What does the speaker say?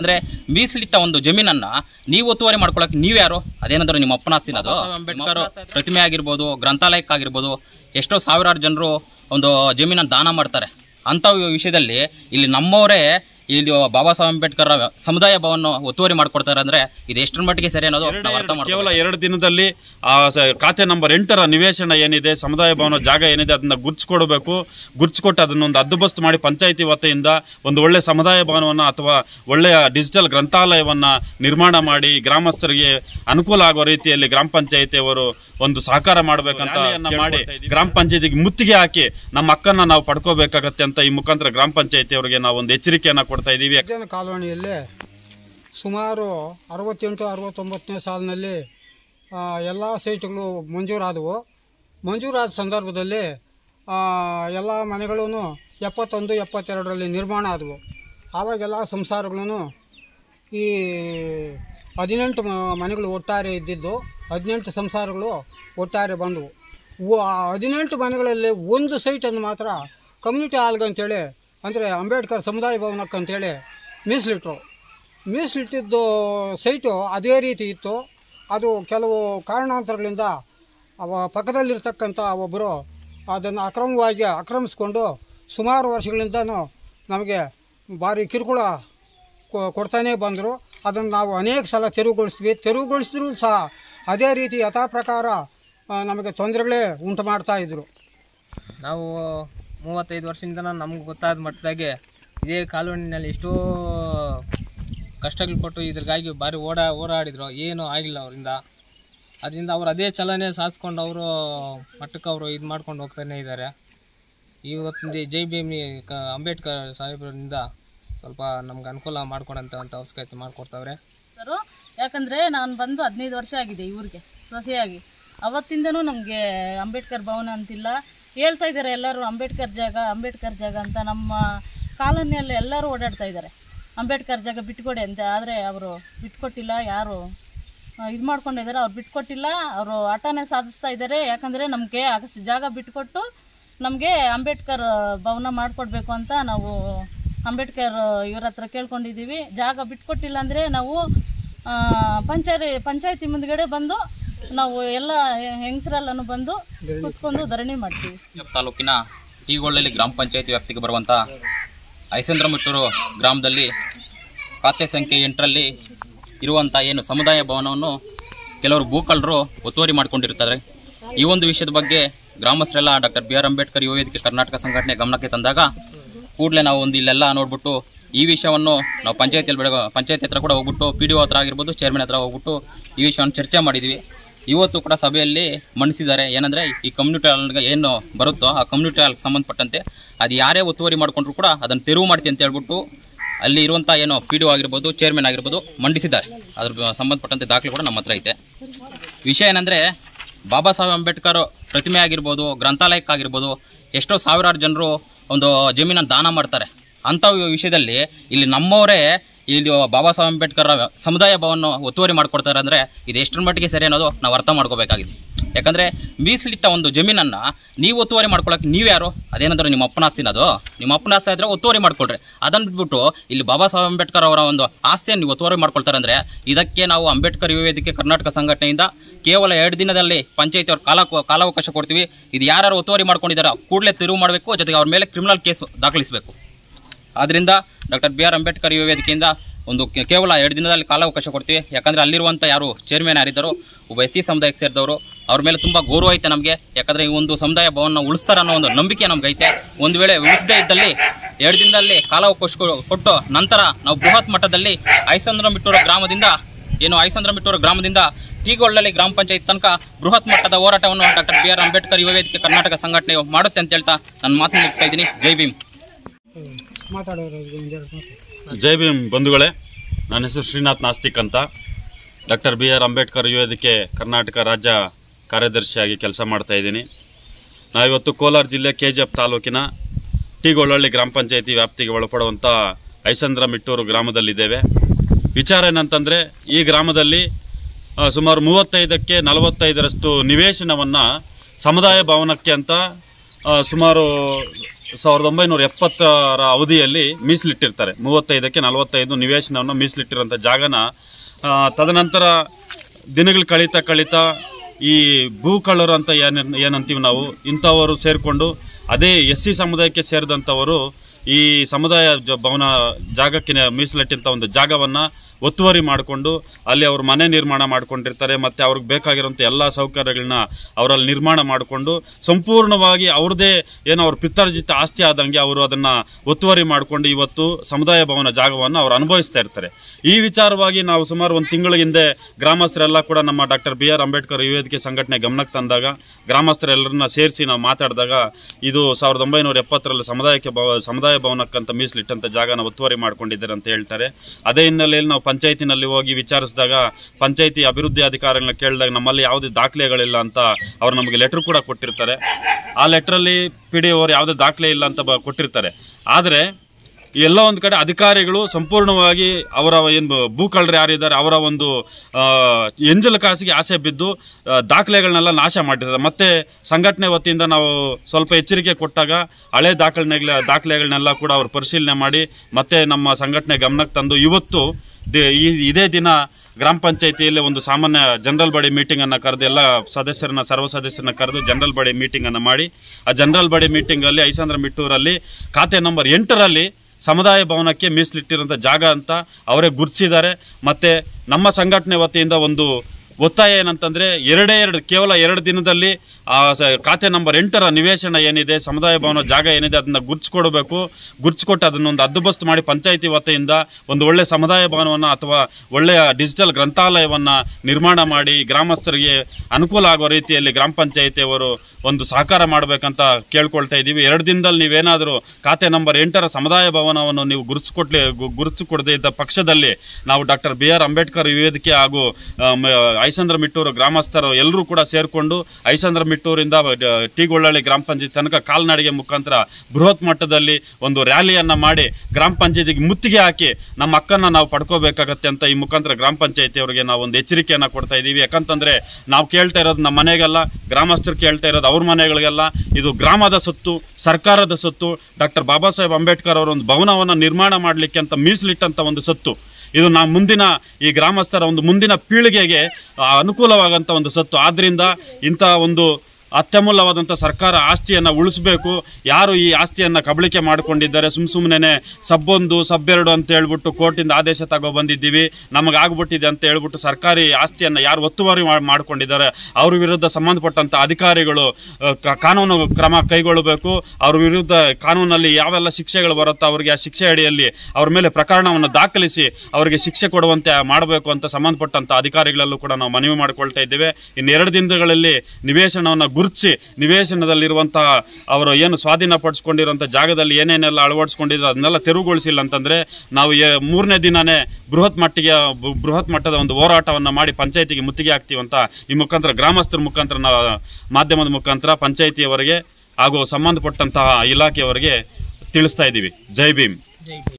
ಅಂದ್ರೆ ಮೀಸಲಿಟ್ಟ ಒಂದು ಜಮೀನನ್ನ ನೀವು ಒತ್ತುವರಿ ಮಾಡ್ಕೊಳಕ್ಕೆ ನೀವು ಯಾರು ಅದೇನಂದ್ರೆ ನಿಮ್ಮ ಅಪ್ಪನ ಆಸ್ತಿನ ಅದು ಅಂಬೇಡ್ಕರ್ ಪ್ರತಿಮೆ ಆಗಿರ್ಬೋದು ಗ್ರಂಥಾಲಯಕ್ಕಾಗಿರ್ಬೋದು ಎಷ್ಟೋ ಸಾವಿರಾರು ಜನರು ಒಂದು ಜಮೀನನ್ನು ದಾನ ಮಾಡ್ತಾರೆ ಅಂತ ವಿಷಯದಲ್ಲಿ ಇಲ್ಲಿ ನಮ್ಮವರೇ ಇಲ್ಲಿ ಬಾಬಾ ಸಾಹೇಬ್ ಅಂಬೇಡ್ಕರ್ ಸಮುದಾಯ ಭವನ ಒತ್ತುವರಿ ಮಾಡ್ಕೊಡ್ತಾರೆ ಅಂದ್ರೆ ಇದು ಎಷ್ಟರ ಮಟ್ಟಿಗೆ ಸರಿ ಅನ್ನೋದು ನಾವು ಅರ್ಥ ಮಾಡ್ಕೊಳ್ಳೋದು ಕೇವಲ ಎರಡು ದಿನದಲ್ಲಿ ಆ ಸ- ಖಾತೆ ನಂಬರ್ ಎಂಟರ ನಿವೇಶನ ಏನಿದೆ ಸಮುದಾಯ ಭವನ ಜಾಗ ಏನಿದೆ ಅದನ್ನ ಗುರ್ತಿಸ್ಕೊಡ್ಬೇಕು ಗುರ್ತಿಸ್ಕೊಟ್ಟು ಅದನ್ನೊಂದು ಹದ್ದುಬಸ್ತು ಮಾಡಿ ಪಂಚಾಯಿತಿ ವತಿಯಿಂದ ಒಂದು ಒಳ್ಳೆ ಸಮುದಾಯ ಭವನವನ್ನ ಅಥವಾ ಒಳ್ಳೆಯ ಡಿಜಿಟಲ್ ಗ್ರಂಥಾಲಯವನ್ನ ನಿರ್ಮಾಣ ಮಾಡಿ ಗ್ರಾಮಸ್ಥರಿಗೆ ಅನುಕೂಲ ಆಗೋ ರೀತಿಯಲ್ಲಿ ಗ್ರಾಮ ಪಂಚಾಯಿತಿಯವರು ಒಂದು ಸಹಕಾರ ಮಾಡಬೇಕಂತ ಮಾಡಿ ಗ್ರಾಮ ಪಂಚಾಯತಿಗೆ ಮುತ್ತಿಗೆ ಹಾಕಿ ನಮ್ಮ ಹಕ್ಕನ್ನ ನಾವು ಪಡ್ಕೋಬೇಕಾಗತ್ತೆ ಅಂತ ಈ ಮುಖಾಂತರ ಗ್ರಾಮ ಪಂಚಾಯತಿಯವರಿಗೆ ನಾವು ಒಂದು ಎಚ್ಚರಿಕೆಯನ್ನ ಕೊಡ್ತಾ ಇದೀವಿ ಜನ ಕಾಲೋನಿಯಲ್ಲಿ ಸುಮಾರು ಅರವತ್ತೆಂಟು ಅರವತ್ತೊಂಬತ್ತನೇ ಸಾಲಿನಲ್ಲಿ ಎಲ್ಲ ಸೈಟ್ಗಳು ಮಂಜೂರಾದವು ಮಂಜೂರಾದ ಸಂದರ್ಭದಲ್ಲಿ ಎಲ್ಲ ಮನೆಗಳೂ ಎಪ್ಪತ್ತೊಂದು ಎಪ್ಪತ್ತೆರಡರಲ್ಲಿ ನಿರ್ಮಾಣ ಆದವು ಆವಾಗೆಲ್ಲ ಸಂಸಾರಗಳೂ ಈ ಹದಿನೆಂಟು ಮ- ಮನೆಗಳು ಒಟ್ಟಾರೆ ಇದ್ದಿದ್ದು ಹದಿನೆಂಟು ಸಂಸಾರಗಳು ಒಟ್ಟಾರೆ ಬಂದವು ಉ- ಆ ಹದಿನೆಂಟು ಮನೆಗಳಲ್ಲಿ ಒಂದು ಸೈಟನ್ನು ಮಾತ್ರ ಕಮ್ಯುನಿಟಿ ಹಾಲ್ಗೆ ಅಂತೇಳಿ ಅಂದರೆ ಅಂಬೇಡ್ಕರ್ ಸಮುದಾಯ ಭವನಕ್ಕೆ ಅಂತೇಳಿ ಮೀಸಲಿಟ್ರು ಮೀಸಲಿಟ್ಟಿದ್ದು ಸೈಟು ಅದೇ ರೀತಿ ಇತ್ತು ಅದು ಕೆಲವು ಕಾರಣಾಂತರಗಳಿಂದ ಅವ ಪಕ್ಕದಲ್ಲಿರ್ತಕ್ಕಂಥ ಒಬ್ಬರು ಅದನ್ನು ಅಕ್ರಮವಾಗಿ ಆಕ್ರಮಿಸ್ಕೊಂಡು ಸುಮಾರು ವರ್ಷಗಳಿಂದನೂ ನಮಗೆ ಭಾರಿ ಕಿರುಕುಳ ಕೊ- ಕೊಡ್ತಾನೇ ಬಂದರು ಅದನ್ನು ನಾವು ಅನೇಕ ಸಲ ತೆರವುಗೊಳಿಸ್ತೀವಿ ತೆರವುಗೊಳಿಸಿದ್ರು ಸಹ ಅದೇ ರೀತಿ ಯಥಾ ಪ್ರಕಾರ ಆ, ನಮಗೆ ತೊಂದರೆಗಳೇ ಉಂಟು ಮಾಡ್ತಾ ಇದ್ರು ನಾವು ಮೂವತ್ತೈದು ವರ್ಷದಿಂದ ನಮ್ಗೆ ಗೊತ್ತಾದ ಮಟ್ಟದಾಗೆ ಇದೇ ಕಾಲೋನಿನಲ್ಲಿ ಎಷ್ಟೋ ಕಷ್ಟಗಳು ಪಟ್ಟು ಇದ್ರಿಗಾಗಿ ಭಾರಿ ಓಡಾ ಓಡಾಡಿದ್ರು ಏನೂ ಆಗಿಲ್ಲ ಅವರಿಂದ ಅದರಿಂದ ಅವ್ರು ಅದೇ ಚಲನೆ ಸಾಧಿಸ್ಕೊಂಡು ಅವರು ಮಟ್ಟಕ್ಕೆ ಅವರು ಇದು ಮಾಡ್ಕೊಂಡು ಹೋಗ್ತಾನೆ ಇದ್ದಾರೆ ಇವತ್ತಿನ ಜೈ ಭೀಮ್ ಕ ಅಂಬೇಡ್ಕರ್ ಸಾಹೇಬರಿಂದ ಸ್ವಲ್ಪ ನಮ್ಗೆ ಅನುಕೂಲ ಮಾಡ್ಕೊಡಂತ ಅಂತ ಅವಶ್ಯಕತೆ ಮಾಡಿಕೊಡ್ತಾವ್ರೆ ಸರು ಯಾಕಂದರೆ ನಾನು ಬಂದು ಹದಿನೈದು ವರ್ಷ ಆಗಿದೆ ಈ ಊರಿಗೆ ಸೊಸೆಯಾಗಿ ಅವತ್ತಿಂದನೂ ನಮಗೆ ಅಂಬೇಡ್ಕರ್ ಭವನ ಅಂತಿಲ್ಲ ಹೇಳ್ತಾ ಇದ್ದಾರೆ ಎಲ್ಲರೂ ಅಂಬೇಡ್ಕರ್ ಜಾಗ ಅಂಬೇಡ್ಕರ್ ಜಾಗ ಅಂತ ನಮ್ಮ ಕಾಲೋನಿಯಲ್ಲಿ ಎಲ್ಲರೂ ಓಡಾಡ್ತಾ ಇದ್ದಾರೆ ಅಂಬೇಡ್ಕರ್ ಜಾಗ ಬಿಟ್ಕೊಡಿ ಅಂತ ಆದರೆ ಅವರು ಬಿಟ್ಕೊಟ್ಟಿಲ್ಲ ಯಾರು ಇದು ಮಾಡ್ಕೊಂಡಿದ್ದಾರೆ ಅವ್ರು ಬಿಟ್ಕೊಟ್ಟಿಲ್ಲ ಅವರು ಆಟನೇ ಸಾಧಿಸ್ತಾ ಇದ್ದಾರೆ ಯಾಕಂದರೆ ನಮಗೆ ಆಗಷ್ಟು ಜಾಗ ಬಿಟ್ಕೊಟ್ಟು ನಮಗೆ ಅಂಬೇಡ್ಕರ್ ಭವನ ಮಾಡಿಕೊಡ್ಬೇಕು ಅಂತ ನಾವು ಅಂಬೇಡ್ಕರ್ ಇವ್ರ ಹತ್ರ ಕೇಳ್ಕೊಂಡಿದ್ದೀವಿ ಜಾಗ ಬಿಟ್ಕೊಟ್ಟಿಲ್ಲ ಅಂದರೆ ನಾವು ಪಂಚಾಯತಿ ಪಂಚಾಯತಿ ಮುಂದ್ಗಡೆ ಬಂದು ನಾವು ಎಲ್ಲ ಹೆಂಗಸರೆಲ್ಲನೂ ಬಂದು ಕೂತ್ಕೊಂಡು ಧರಣಿ ಮಾಡ್ತೀವಿ ತಾಲೂಕಿನ ಈಗೊಳ್ಳಲ್ಲಿ ಗ್ರಾಮ ಪಂಚಾಯತಿ ವ್ಯಾಪ್ತಿಗೆ ಬರುವಂಥ ಐಸಂದ್ರಮಟ್ಟೂರು ಗ್ರಾಮದಲ್ಲಿ ಖಾತೆ ಸಂಖ್ಯೆ ಎಂಟರಲ್ಲಿ ಇರುವಂಥ ಏನು ಸಮುದಾಯ ಭವನವನ್ನು ಕೆಲವರು ಭೂಕಳ್ಳರು ಒತ್ತುವರಿ ಮಾಡಿಕೊಂಡಿರ್ತಾರೆ ಈ ಒಂದು ವಿಷಯದ ಬಗ್ಗೆ ಗ್ರಾಮಸ್ಥರೆಲ್ಲ ಡಾಕ್ಟರ್ ಬಿ ಆರ್ ಅಂಬೇಡ್ಕರ್ ಯುವ ವೇದಿಕೆ ಕರ್ನಾಟಕ ಸಂಘಟನೆ ಗಮನಕ್ಕೆ ತಂದಾಗ ಕೂಡಲೇ ನಾವು ಒಂದು ಇಲ್ಲೆಲ್ಲ ನೋಡ್ಬಿಟ್ಟು ಈ ವಿಷಯವನ್ನು ನಾವು ಪಂಚಾಯತಿಯಲ್ಲಿ ಬೆಳಗ ಪಂಚಾಯತಿ ಹತ್ರ ಕೂಡ ಹೋಗ್ಬಿಟ್ಟು ಪಿ ಡಿ ಒ ಹತ್ರ ಆಗಿರ್ಬೋದು ಚೇರ್ಮನ್ ಹತ್ರ ಹೋಗ್ಬಿಟ್ಟು ಈ ವಿಷಯವನ್ನು ಚರ್ಚೆ ಮಾಡಿದ್ವಿ ಇವತ್ತು ಕೂಡ ಸಭೆಯಲ್ಲಿ ಮಂಡಿಸಿದ್ದಾರೆ ಏನಂದ್ರೆ ಈ ಕಮ್ಯುನಿಟಿ ಹಾಲ್ಗೆ ಏನು ಬರುತ್ತೋ ಆ ಕಮ್ಯುನಿಟಿ ಹಾಲ್ಗೆ ಸಂಬಂಧಪಟ್ಟಂತೆ ಅದು ಯಾರೇ ಒತ್ತುವರಿ ಮಾಡ್ಕೊಂಡ್ರು ಕೂಡ ಅದನ್ನು ತೆರವು ಮಾಡ್ತೀವಿ ಅಂತ ಹೇಳ್ಬಿಟ್ಟು ಅಲ್ಲಿ ಇರುವಂಥ ಏನೋ ಪಿ ಡಿ ಒ ಆಗಿರ್ಬೋದು ಚೇರ್ಮನ್ ಆಗಿರ್ಬೋದು ಮಂಡಿಸಿದ್ದಾರೆ ಅದ್ರ ಸಂಬಂಧಪಟ್ಟಂತೆ ದಾಖಲೆ ಕೂಡ ನಮ್ಮ ಹತ್ರ ಐತೆ ವಿಷಯ ಏನಂದ್ರೆ ಬಾಬಾ ಸಾಹೇಬ್ ಅಂಬೇಡ್ಕರ್ ಪ್ರತಿಮೆ ಆಗಿರ್ಬೋದು ಗ್ರಂಥಾಲಯಕ್ಕಾಗಿರ್ಬೋದು ಎಷ್ಟೋ ಸಾವಿರಾರು ಜನರು ಒಂದು ಜಮೀನನ್ನು ದಾನ ಮಾಡ್ತಾರೆ ಅಂಥ ವಿಷಯದಲ್ಲಿ ಇಲ್ಲಿ ನಮ್ಮವರೇ ಇಲ್ಲಿ ಬಾಬಾ ಸಾಹೇಬ್ ಅಂಬೇಡ್ಕರ್ ಸಮುದಾಯ ಭವನ ಒತ್ತುವರಿ ಮಾಡ್ಕೊಡ್ತಾರೆ ಅಂದ್ರೆ ಇದು ಎಷ್ಟರ ಮಟ್ಟಿಗೆ ಸರಿ ಅನ್ನೋದು ನಾವು ಅರ್ಥ ಮಾಡ್ಕೋಬೇಕಾಗಿದೆ ಯಾಕಂದ್ರೆ ಮೀಸಲಿಟ್ಟ ಒಂದು ಜಮೀನನ್ನ ನೀವು ಒತ್ತುವರಿ ಮಾಡ್ಕೊಳಕ್ಕೆ ನೀವು ಯಾರು ಅದೇನಂದ್ರೆ ನಿಮ್ಮ ಅಪ್ಪನ ಆಸ್ತಿನ ಅದು ನಿಮ್ಮ ಅಪ್ಪನ ಆಸ್ತಿ ಆದ್ರೆ ಒತ್ತುವರಿ ಮಾಡ್ಕೊಳ್ರಿ ಅದನ್ನ ಬಿಟ್ಬಿಟ್ಟು ಇಲ್ಲಿ ಬಾಬಾ ಸಾಹೇಬ್ ಅಂಬೇಡ್ಕರ್ ಅವರ ಒಂದು ಆಸ್ತಿಯನ್ನು ನೀವು ಒತ್ತುವರಿ ಮಾಡ್ಕೊಳ್ತಾರೆ ಅಂದ್ರೆ ಇದಕ್ಕೆ ನಾವು ಅಂಬೇಡ್ಕರ್ ಯುವ ವೇದಿಕೆ ಕರ್ನಾಟಕ ಸಂಘಟನೆಯಿಂದ ಕೇವಲ ಎರಡು ದಿನದಲ್ಲಿ ಪಂಚಾಯತಿ ಅವ್ರ ಕಾಲ ಕಾಲಾವಕಾಶ ಕೊಡ್ತೀವಿ ಇದು ಯಾರು ಒತ್ತುವರಿ ಮಾಡ್ಕೊಂಡಿದ್ದಾರೆ ಕೂಡಲೇ ತಿರುವು ಮಾಡಬೇಕು ಜೊತೆಗೆ ಅವ್ರ ಮೇಲೆ ಕ್ರಿಮಿನಲ್ ಕೇಸ್ ದಾಖಲಿಸಬೇಕು ಆದ್ರಿಂದ ಡಾಕ್ಟರ್ ಬಿ ಆರ್ ಅಂಬೇಡ್ಕರ್ ಯುವ ವೇದಿಕೆಯಿಂದ ಒಂದು ಕೇ- ಕೇವಲ ಎರಡು ದಿನದಲ್ಲಿ ಕಾಲಾವಕಾಶ ಕೊಡ್ತೀವಿ ಯಾಕಂದ್ರೆ ಅಲ್ಲಿರುವಂಥ ಯಾರು ಚೇರ್ಮನ್ ಯಾರಿದ್ದಾರೋ ಒಬ್ಬ ಎಸ್ ಸಿ ಸಮುದಾಯಕ್ಕೆ ಸೇರಿದವರು ಅವ್ರ ಮೇಲೆ ತುಂಬ ಗೌರವ ಐತೆ ನಮಗೆ ಯಾಕಂದ್ರೆ ಈ ಒಂದು ಸಮುದಾಯ ಭವನ ಉಳಿಸ್ತಾರೆ ಅನ್ನೋ ಒಂದು ನಂಬಿಕೆ ನಮ್ಗೆ ಐತೆ ಒಂದು ವೇಳೆ ಉಳಿಸದೇ ಇದ್ದಲ್ಲಿ ಎರಡು ದಿನದಲ್ಲಿ ಕಾಲಾವಕಾಶ ಕೊ- ಕೊಟ್ಟು ನಂತರ ನಾವು ಬೃಹತ್ ಮಟ್ಟದಲ್ಲಿ ಐಸಂದ್ರ ಮಿಟ್ಟೂರ ಗ್ರಾಮದಿಂದ ಏನು ಐಸಂದ್ರ ಮಿಟ್ಟೂರ ಗ್ರಾಮದಿಂದ ಟೀಗೊಳ್ಳಲ್ಲಿ ಗ್ರಾಮ ಪಂಚಾಯತ್ ತನಕ ಬೃಹತ್ ಮಟ್ಟದ ಹೋರಾಟವನ್ನು ಡಾಕ್ಟರ್ ಬಿ ಆರ್ ಅಂಬೇಡ್ಕರ್ ಯುವ ವೇದಿಕೆ ಕರ್ನಾಟಕ ಸಂಘಟನೆ ಮಾಡುತ್ತೆ ಅಂತ ಹೇಳ್ತಾ ನಾನು ಮಾತು ಮುಗಿಸ್ತಾ ಇದ್ದೀನಿ ಜೈ ಭೀಮ್ ಮಾತಾಡೋರು ಒಂದೆರಡು ಮಾತು ಜೈ ಭೀಮ್ ಬಂಧುಗಳೇ ನನ್ನ ಹೆಸರು ಶ್ರೀನಾಥ್ ನಾಸ್ತಿಕ್ ಅಂತ ಡಾಕ್ಟರ್ ಬಿ ಆರ್ ಅಂಬೇಡ್ಕರ್ ಯುವ ವೇದಿಕೆ ಕರ್ನಾಟಕ ರಾಜ್ಯ ಕಾರ್ಯದರ್ಶಿಯಾಗಿ ಕೆಲಸ ಮಾಡ್ತಾ ಇದ್ದೀನಿ ನಾವಿವತ್ತು ಕೋಲಾರ ಜಿಲ್ಲೆ ಕೆ ಜಿ ಎಫ್ ತಾಲೂಕಿನ ಟಿಗೊಳ್ಳಳ್ಳಿ ಗ್ರಾಮ ಪಂಚಾಯತಿ ವ್ಯಾಪ್ತಿಗೆ ಒಳಪಡುವಂಥ ಐಸಂದ್ರ ಮಿಟ್ಟೂರು ಗ್ರಾಮದಲ್ಲಿದ್ದೇವೆ ವಿಚಾರ ಏನಂತಂದರೆ ಈ ಗ್ರಾಮದಲ್ಲಿ ಆ, ಸುಮಾರು ಮೂವತ್ತೈದಕ್ಕೆ ನಲವತ್ತೈದರಷ್ಟು ನಿವೇಶನವನ್ನು ಸಮುದಾಯ ಭವನಕ್ಕೆ ಅಂತ ಆ, ಸುಮಾರು ಸಾವಿರದ ಒಂಬೈನೂರ ಎಪ್ಪತ್ತರ ಅವಧಿಯಲ್ಲಿ ಮೀಸಲಿಟ್ಟಿರ್ತಾರೆ ಮೂವತ್ತೈದಕ್ಕೆ ನಲವತ್ತೈದು ನಿವೇಶನವನ್ನು ಮೀಸಲಿಟ್ಟಿರೋಂಥ ಜಾಗನ ಆ, ತದನಂತರ ದಿನಗಳು ಕಳೀತಾ ಕಳೀತಾ ಈ ಭೂಕಳ್ಳರು ಅಂತ ಏನು ಏನಂತೀವಿ ನಾವು ಇಂಥವರು ಸೇರಿಕೊಂಡು ಅದೇ ಎಸ್ ಸಿ ಸಮುದಾಯಕ್ಕೆ ಸೇರಿದಂಥವರು ಈ ಸಮುದಾಯ ಜ- ಭವನ ಜಾಗಕ್ಕೆ ನೆ- ಮೀಸಲಿಟ್ಟಂಥ ಒಂದು ಜಾಗವನ್ನು ಒತ್ತುವರಿ ಮಾಡಿಕೊಂಡು ಅಲ್ಲಿ ಅವ್ರ ಮನೆ ನಿರ್ಮಾಣ ಮಾಡ್ಕೊಂಡಿರ್ತಾರೆ ಮತ್ತು ಅವ್ರಿಗೆ ಬೇಕಾಗಿರೋಂಥ ಎಲ್ಲ ಸೌಕರ್ಯಗಳನ್ನ ಅವರಲ್ಲಿ ನಿರ್ಮಾಣ ಮಾಡಿಕೊಂಡು ಸಂಪೂರ್ಣವಾಗಿ ಅವ್ರದ್ದೇ ಏನೋ ಅವ್ರ ಪಿತ್ತರ್ಜಿತ ಆಸ್ತಿ ಆದಂಗೆ ಅವರು ಅದನ್ನು ಒತ್ತುವರಿ ಮಾಡಿಕೊಂಡು ಇವತ್ತು ಸಮುದಾಯ ಭವನ ಜಾಗವನ್ನು ಅವ್ರು ಅನುಭವಿಸ್ತಾ ಇರ್ತಾರೆ ಈ ವಿಚಾರವಾಗಿ ನಾವು ಸುಮಾರು ಒಂದು ತಿಂಗಳ ಹಿಂದೆ ಗ್ರಾಮಸ್ಥರೆಲ್ಲ ಕೂಡ ನಮ್ಮ ಡಾಕ್ಟರ್ ಬಿ ಆರ್ ಅಂಬೇಡ್ಕರ್ ಯುವೇದಿಕೆ ಸಂಘಟನೆ ಗಮನಕ್ಕೆ ತಂದಾಗ ಗ್ರಾಮಸ್ಥರೆಲ್ಲರನ್ನ ಸೇರಿಸಿ ನಾವು ಮಾತಾಡಿದಾಗ ಇದು ಸಾವಿರದ ಒಂಬೈನೂರ ಎಪ್ಪತ್ತರಲ್ಲಿ ಸಮುದಾಯಕ್ಕೆ ಭವ ಸಮುದಾಯ ಭವನಕ್ಕಂತ ಮೀಸಲಿಟ್ಟಂಥ ಜಾಗನ ಒತ್ತುವರಿ ಮಾಡ್ಕೊಂಡಿದ್ದಾರೆ ಅಂತ ಹೇಳ್ತಾರೆ ಅದೇ ಹಿನ್ನೆಲೆಯಲ್ಲಿ ನಾವು ಪಂಚಾಯತಿನಲ್ಲಿ ಹೋಗಿ ವಿಚಾರಿಸಿದಾಗ ಪಂಚಾಯತಿ ಅಭಿವೃದ್ಧಿ ಅಧಿಕಾರಿಗಳನ್ನ ಕೇಳಿದಾಗ ನಮ್ಮಲ್ಲಿ ಯಾವುದೇ ದಾಖಲೆಗಳಿಲ್ಲ ಅಂತ ಅವ್ರು ನಮಗೆ ಲೆಟರ್ ಕೂಡ ಕೊಟ್ಟಿರ್ತಾರೆ ಆ ಲೆಟ್ರಲ್ಲಿ ಪಿ ಡಿ ಅವರು ಯಾವುದೇ ದಾಖಲೆ ಇಲ್ಲ ಅಂತ ಬ- ಕೊಟ್ಟಿರ್ತಾರೆ ಆದರೆ ಎಲ್ಲ ಒಂದು ಕಡೆ ಅಧಿಕಾರಿಗಳು ಸಂಪೂರ್ಣವಾಗಿ ಅವರ ಏನು ಭೂಕಳ್ಳರು ಯಾರಿದ್ದಾರೆ ಅವರ ಒಂದು ಆ, ಎಂಜಲ ಕಾಸಿಗೆ ಆಸೆ ಬಿದ್ದು ಆ, ದಾಖಲೆಗಳನ್ನೆಲ್ಲ ನಾಶ ಮಾಡಿದ್ದಾರೆ ಮತ್ತೆ ಸಂಘಟನೆ ವತಿಯಿಂದ ನಾವು ಸ್ವಲ್ಪ ಎಚ್ಚರಿಕೆ ಕೊಟ್ಟಾಗ ಹಳೆ ದಾಖಲೆ ದಾಖಲೆಗಳನ್ನೆಲ್ಲ ಕೂಡ ಅವರು ಪರಿಶೀಲನೆ ಮಾಡಿ ಮತ್ತೆ ನಮ್ಮ ಸಂಘಟನೆ ಗಮನಕ್ಕೆ ತಂದು ಇವತ್ತು ದಿ- ಈ- ಇದೇ ದಿನ ಗ್ರಾಮ ಪಂಚಾಯತಿಯಲ್ಲಿ ಒಂದು ಸಾಮಾನ್ಯ ಜನರಲ್ ಬಾಡಿ ಮೀಟಿಂಗ್ ಅನ್ನ ಕರೆದು ಎಲ್ಲ ಸದಸ್ಯರನ್ನ ಸರ್ವ ಸದಸ್ಯರನ್ನ ಕರೆದು ಜನರಲ್ ಬಾಡಿ ಮೀಟಿಂಗ್ ಅನ್ನ ಮಾಡಿ ಆ ಜನರಲ್ ಬಾಡಿ ಮೀಟಿಂಗ್ ಅಲ್ಲಿ ಐಸಂದ್ರ ಮಿಟ್ಟೂರಲ್ಲಿ ಖಾತೆ ನಂಬರ್ ಎಂಟರಲ್ಲಿ ಸಮುದಾಯ ಭವನಕ್ಕೆ ಮೀಸಲಿಟ್ಟಿರುವಂಥ ಜಾಗ ಅಂತ ಅವರೇ ಗುರುತಿಸಿದ್ದಾರೆ ಮತ್ತೆ ನಮ್ಮ ಸಂಘಟನೆ ವತಿಯಿಂದ ಒಂದು ಒತ್ತಾಯ ಏನಂತಂದ್ರೆ ಎರಡೇ ಎರಡು ಕೇವಲ ಎರಡು ದಿನದಲ್ಲಿ ಆ ಸ- ಖಾತೆ ನಂಬರ್ ಎಂಟರ ನಿವೇಶನ ಏನಿದೆ ಸಮುದಾಯ ಭವನ ಜಾಗ ಏನಿದೆ ಅದನ್ನ ಗುರ್ತಿಸ್ಕೊಡ್ಬೇಕು ಗುರ್ತಿಸ್ಕೊಟ್ಟು ಅದನ್ನೊಂದು ಹದ್ದುಬಸ್ತು ಮಾಡಿ ಪಂಚಾಯತಿ ವತಿಯಿಂದ ಒಂದು ಒಳ್ಳೆ ಸಮುದಾಯ ಭವನವನ್ನು ಅಥವಾ ಒಳ್ಳೆಯ ಡಿಜಿಟಲ್ ಗ್ರಂಥಾಲಯವನ್ನ ನಿರ್ಮಾಣ ಮಾಡಿ ಗ್ರಾಮಸ್ಥರಿಗೆ ಅನುಕೂಲ ಆಗೋ ರೀತಿಯಲ್ಲಿ ಗ್ರಾಮ ಪಂಚಾಯತಿಯವರು ಒಂದು ಸಹಕಾರ ಮಾಡಬೇಕಂತ ಕೇಳ್ಕೊಳ್ತಾ ಇದ್ದೀವಿ ಎರಡು ದಿನದಲ್ಲಿ ನೀವೇನಾದರೂ ಖಾತೆ ನಂಬರ್ ಎಂಟರ ಸಮುದಾಯ ಭವನವನ್ನು ನೀವು ಗುರುತಿಸ್ಕೊಡ್ಲಿ ಗುರುತಿಸಿಕೊಡದೇ ಇದ್ದ ಪಕ್ಷದಲ್ಲಿ ನಾವು ಡಾಕ್ಟರ್ ಬಿ ಆರ್ ಅಂಬೇಡ್ಕರ್ ವೇದಿಕೆ ಹಾಗೂ ಆ, ಮ- ಐಸಂದ್ರ ಮಿಟ್ಟೂರು ಗ್ರಾಮಸ್ಥರು ಎಲ್ಲರೂ ಕೂಡ ಸೇರಿಕೊಂಡು ಐಸಂದ್ರ ಮಿಟ್ಟೂರಿಂದ ಡ- ಟಿಗೊಳ್ಳಳ್ಳಿ ಗ್ರಾಮ ಪಂಚಾಯತ್ ತನಕ ಕಾಲ್ನಡಿಗೆ ಮುಖಾಂತರ ಬೃಹತ್ ಮಟ್ಟದಲ್ಲಿ ಒಂದು ರ್ಯಾಲಿಯನ್ನ ಮಾಡಿ ಗ್ರಾಮ ಪಂಚಾಯತಿಗೆ ಮುತ್ತಿಗೆ ಹಾಕಿ ನಮ್ಮ ಹಕ್ಕನ್ನ ನಾವು ಪಡ್ಕೋಬೇಕಾಗತ್ತೆ ಅಂತ ಈ ಮುಖಾಂತರ ಗ್ರಾಮ ಪಂಚಾಯತಿಯವರಿಗೆ ನಾವು ಒಂದು ಎಚ್ಚರಿಕೆಯನ್ನ ಕೊಡ್ತಾ ಇದ್ದೀವಿ ಯಾಕಂತಂದ್ರೆ ನಾವು ಕೇಳ್ತಾ ಇರೋದು ನಮ್ಮ ಮನೆಗೆಲ್ಲ ಗ್ರಾಮಸ್ಥರು ಕೇಳ್ತಾ ಇರೋದು ಅವ್ರ ಮನೆಗಳಿಗೆಲ್ಲ ಇದು ಗ್ರಾಮದ ಸೊತ್ತು ಸರ್ಕಾರದ ಸೊತ್ತು ಡಾಕ್ಟರ್ ಬಾಬಾ ಸಾಹೇಬ್ ಅಂಬೇಡ್ಕರ್ ಅವರ ಒಂದು ಭವನವನ್ನು ನಿರ್ಮಾಣ ಮಾಡಲಿಕ್ಕೆ ಅಂತ ಮೀಸಲಿಟ್ಟಂತ ಒಂದು ಸೊತ್ತು ಇದು ನಾ ಮುಂದಿನ ಈ ಗ್ರಾಮಸ್ಥರ ಒಂದು ಮುಂದಿನ ಪೀಳಿಗೆಗೆ ಆ, ಅನುಕೂಲವಾಗಂತ ಒಂದು ಸತ್ತು ಆದ್ರಿಂದ ಇಂಥ ಒಂದು ಅತ್ಯಮೂಲ್ಯವಾದಂಥ ಸರ್ಕಾರ ಆಸ್ತಿಯನ್ನು ಉಳಿಸ್ಬೇಕು ಯಾರು ಈ ಆಸ್ತಿಯನ್ನು ಕಬಳಿಕೆ ಮಾಡಿಕೊಂಡಿದ್ದಾರೆ ಸುಮ್ ಸುಮ್ಮನೆ ಸಬ್ಬೊಂದು ಸಬ್ಬೆರಡು ಅಂತ ಹೇಳ್ಬಿಟ್ಟು ಕೋರ್ಟಿಂದ ಆದೇಶ ತಗೋ ಬಂದಿದ್ದೀವಿ ನಮಗೆ ಆಗ್ಬಿಟ್ಟಿದೆ ಅಂತ ಹೇಳ್ಬಿಟ್ಟು ಸರ್ಕಾರಿ ಆಸ್ತಿಯನ್ನು ಯಾರು ಒತ್ತುವರಿ ಮಾಡ್- ಮಾಡ್ಕೊಂಡಿದ್ದಾರೆ ಅವ್ರ ವಿರುದ್ಧ ಸಂಬಂಧಪಟ್ಟಂತ ಅಧಿಕಾರಿಗಳು ಆ, ಕ- ಕಾನೂನು ಕ್ರಮ ಕೈಗೊಳ್ಳಬೇಕು ಅವ್ರ ವಿರುದ್ಧ ಕಾನೂನಲ್ಲಿ ಯಾವೆಲ್ಲ ಶಿಕ್ಷೆಗಳು ಬರುತ್ತೋ ಅವರಿಗೆ ಆ ಶಿಕ್ಷೆ ಅಡಿಯಲ್ಲಿ ಅವ್ರ ಮೇಲೆ ಪ್ರಕರಣವನ್ನು ದಾಖಲಿಸಿ ಅವರಿಗೆ ಶಿಕ್ಷೆ ಕೊಡುವಂತೆ ಮಾಡಬೇಕು ಅಂತ ಸಂಬಂಧಪಟ್ಟಂತ ಅಧಿಕಾರಿಗಳಲ್ಲೂ ಕೂಡ ನಾವು ಮನವಿ ಮಾಡಿಕೊಳ್ತಾ ಇದ್ದೇವೆ ಇನ್ನು ಎರಡು ದಿನಗಳಲ್ಲಿ ನಿವೇಶನವನ್ನು ಗುರುತಿಸಿ ನಿವೇಶನದಲ್ಲಿರುವಂತಹ ಅವರು ಏನು ಸ್ವಾಧೀನಪಡಿಸ್ಕೊಂಡಿರುವಂಥ ಜಾಗದಲ್ಲಿ ಏನೇನೆಲ್ಲ ಅಳವಡಿಸ್ಕೊಂಡಿದ್ರು ಅದನ್ನೆಲ್ಲ ತೆರವುಗೊಳಿಸಿಲ್ಲ ಅಂತಂದ್ರೆ ನಾವು ಎ- ಮೂರನೇ ದಿನನೇ ಬೃಹತ್ ಮಟ್ಟಿಗೆ ಬೃ- ಬೃಹತ್ ಮಟ್ಟದ ಒಂದು ಹೋರಾಟವನ್ನು ಮಾಡಿ ಪಂಚಾಯತಿಗೆ ಮುತ್ತಿಗೆ ಹಾಕ್ತೀವಂತ ಈ ಮುಖಾಂತರ ಗ್ರಾಮಸ್ಥರ ಮುಖಾಂತರ ನಾವು ಮಾಧ್ಯಮದ ಮುಖಾಂತರ ಪಂಚಾಯತಿಯವರಿಗೆ ಹಾಗೂ ಸಂಬಂಧಪಟ್ಟಂತಹ ಇಲಾಖೆಯವರಿಗೆ ತಿಳಿಸ್ತಾ ಇದ್ದೀವಿ ಜೈ ಭೀಮ್ ಜೈ